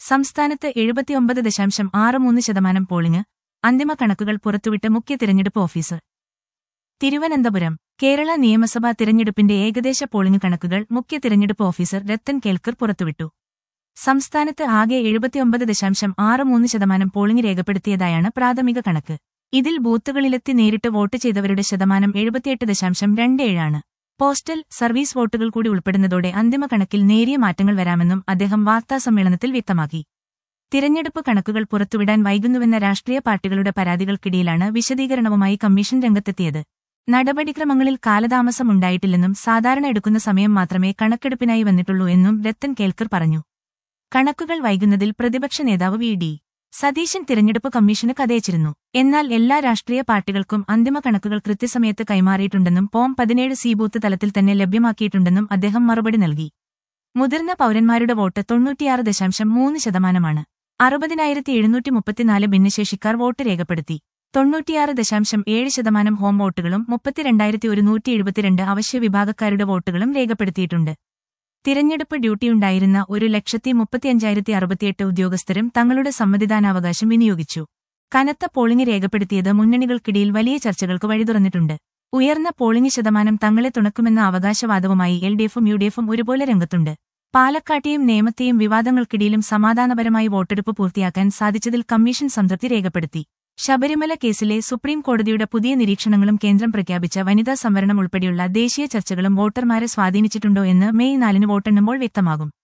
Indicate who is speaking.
Speaker 1: സംസ്ഥാനത്ത് എഴുപത്തിയൊമ്പത് ദശാംശം ആറ് മൂന്ന് ശതമാനം പോളിംഗ് അന്തിമ കണക്കുകൾ പുറത്തുവിട്ട് മുഖ്യ തിരഞ്ഞെടുപ്പ് ഓഫീസർ തിരുവനന്തപുരം കേരള നിയമസഭാ തിരഞ്ഞെടുപ്പിന്റെ ഏകദേശ പോളിംഗ് കണക്കുകൾ മുഖ്യ തിരഞ്ഞെടുപ്പ് ഓഫീസർ രത്തൻ കേൽക്കർ പുറത്തുവിട്ടു സംസ്ഥാനത്ത് ആകെ എഴുപത്തിയൊമ്പത് ദശാംശം ആറ് മൂന്ന് ശതമാനം പോളിംഗ് രേഖപ്പെടുത്തിയതായാണ് പ്രാഥമിക കണക്ക് ഇതിൽ ബൂത്തുകളിലെത്തി നേരിട്ട് വോട്ട് ചെയ്തവരുടെ ശതമാനം എഴുപത്തിയെട്ട് ദശാംശം രണ്ട് ഏഴാണ് പോസ്റ്റൽ സർവീസ് വോട്ടുകൾ കൂടി ഉൾപ്പെടുന്നതോടെ അന്തിമ കണക്കിൽ നേരിയ മാറ്റങ്ങൾ വരാമെന്നും അദ്ദേഹം വാർത്താസമ്മേളനത്തിൽ വ്യക്തമാക്കി തിരഞ്ഞെടുപ്പ് കണക്കുകൾ പുറത്തുവിടാൻ വൈകുന്നുവെന്ന രാഷ്ട്രീയ പാർട്ടികളുടെ പരാതികൾക്കിടയിലാണ് വിശദീകരണവുമായി കമ്മീഷൻ രംഗത്തെത്തിയത് നടപടിക്രമങ്ങളിൽ കാലതാമസം ഉണ്ടായിട്ടില്ലെന്നും സാധാരണ എടുക്കുന്ന സമയം മാത്രമേ കണക്കെടുപ്പിനായി വന്നിട്ടുള്ളൂ എന്നും രത്തൻ കേൽക്കർ പറഞ്ഞു കണക്കുകൾ വൈകുന്നതിൽ പ്രതിപക്ഷ നേതാവ് വി ഡി സതീശൻ തിരഞ്ഞെടുപ്പ് കമ്മീഷന് കഥയച്ചിരുന്നു എന്നാൽ എല്ലാ രാഷ്ട്രീയ പാർട്ടികൾക്കും അന്തിമ കണക്കുകൾ കൃത്യസമയത്ത് കൈമാറിയിട്ടുണ്ടെന്നും പോം പതിനേഴ് സി ബൂത്ത് തലത്തിൽ തന്നെ ലഭ്യമാക്കിയിട്ടുണ്ടെന്നും അദ്ദേഹം മറുപടി നൽകി മുതിർന്ന പൌരന്മാരുടെ വോട്ട് തൊണ്ണൂറ്റിയാറ് ദശാംശം മൂന്ന് ശതമാനമാണ് അറുപതിനായിരത്തി എഴുന്നൂറ്റി മുപ്പത്തിനാല് ഭിന്നശേഷിക്കാർ വോട്ട് രേഖപ്പെടുത്തി തൊണ്ണൂറ്റിയാറ് ദശാംശം ഏഴ് ശതമാനം ഹോം വോട്ടുകളും മുപ്പത്തിരണ്ടായിരത്തി ഒരുന്നൂറ്റി എഴുപത്തിരണ്ട് അവശ്യ വിഭാഗക്കാരുടെ വോട്ടുകളും രേഖപ്പെടുത്തിയിട്ടുണ്ട് തിരഞ്ഞെടുപ്പ് ഡ്യൂട്ടിയുണ്ടായിരുന്ന ഒരു ലക്ഷത്തി മുപ്പത്തിയഞ്ചായിരത്തി അറുപത്തിയെട്ട് ഉദ്യോഗസ്ഥരും തങ്ങളുടെ സമ്മതിദാനാവകാശം വിനിയോഗിച്ചു കനത്ത പോളിംഗ് രേഖപ്പെടുത്തിയത് മുന്നണികൾക്കിടയിൽ വലിയ ചർച്ചകൾക്ക് വഴിതുറന്നിട്ടുണ്ട് ഉയർന്ന പോളിംഗ് ശതമാനം തങ്ങളെ തുണക്കുമെന്ന അവകാശവാദവുമായി എൽ ഡി എഫും യു ഡി എഫും ഒരുപോലെ രംഗത്തുണ്ട് പാലക്കാട്ടെയും നേമത്തെയും വിവാദങ്ങൾക്കിടയിലും സമാധാനപരമായി വോട്ടെടുപ്പ് പൂർത്തിയാക്കാൻ സാധിച്ചതിൽ കമ്മീഷൻ സംതൃപ്തി രേഖപ്പെടുത്തി ശബരിമല കേസിലെ സുപ്രീം കോടതിയുടെ പുതിയ നിരീക്ഷണങ്ങളും കേന്ദ്രം പ്രഖ്യാപിച്ച വനിതാ സംവരണം ഉൾപ്പെടെയുള്ള ദേശീയ ചർച്ചകളും വോട്ടർമാരെ സ്വാധീനിച്ചിട്ടുണ്ടോ എന്ന് മെയ് നാലിന് വോട്ടെണ്ണുമ്പോൾ വ്യക്തമാകും